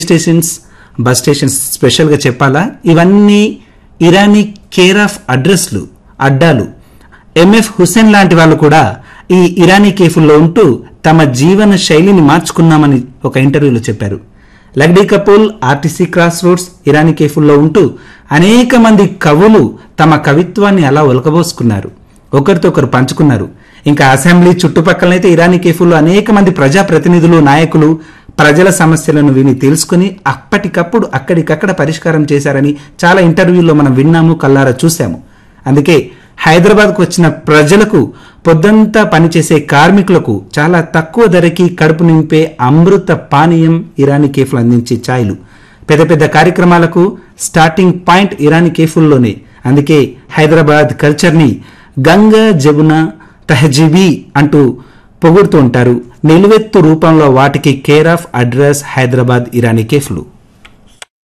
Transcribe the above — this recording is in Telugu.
స్టేషన్స్ బస్ స్టేషన్స్ స్పెషల్గా చెప్పాలా ఇవన్నీ ఇరానీ కేర్ ఆఫ్ అడ్రస్లు అడ్డాలు ఎంఎఫ్ హుస్సేన్ లాంటి వాళ్ళు కూడా ఈ ఇరానీ కేఫుల్లో ఉంటూ తమ జీవన శైలిని మార్చుకున్నామని ఒక ఇంటర్వ్యూలో చెప్పారు Lakdikapul RTC cross roads Irani కేఫుల్లో ఉంటూ అనేక మంది కవులు తమ కవిత్వాన్ని అలా ఒలకబోసుకున్నారు ఒకరితో ఒకరు పంచుకున్నారు ఇంకా అసెంబ్లీ చుట్టుపక్కలనైతే ఇరానీ కేఫుల్లో అనేక మంది ప్రజాప్రతినిధులు నాయకులు ప్రజల సమస్యలను విని తెలుసుకుని అప్పటికప్పుడు అక్కడికక్కడ పరిష్కారం చేశారని చాలా ఇంటర్వ్యూల్లో మనం విన్నాము కల్లారా చూశాము అందుకే హైదరాబాద్కు వచ్చిన ప్రజలకు పొద్దంతా పనిచేసే కార్మికులకు చాలా తక్కువ ధరకి కడుపు నింపే అమృత పానీయం ఇరానీ కేఫ్లు అందించే ఛాయ్లు పెద్ద పెద్ద కార్యక్రమాలకు స్టార్టింగ్ పాయింట్ ఇరానీ కేఫుల్లోనే అందుకే హైదరాబాద్ కల్చర్ని గంగా జమున తహజీబీ అంటూ పొగుడుతూ ఉంటారు నిలువెత్తు రూపంలో వాటికి care of address Hyderabad Irani కేఫ్లు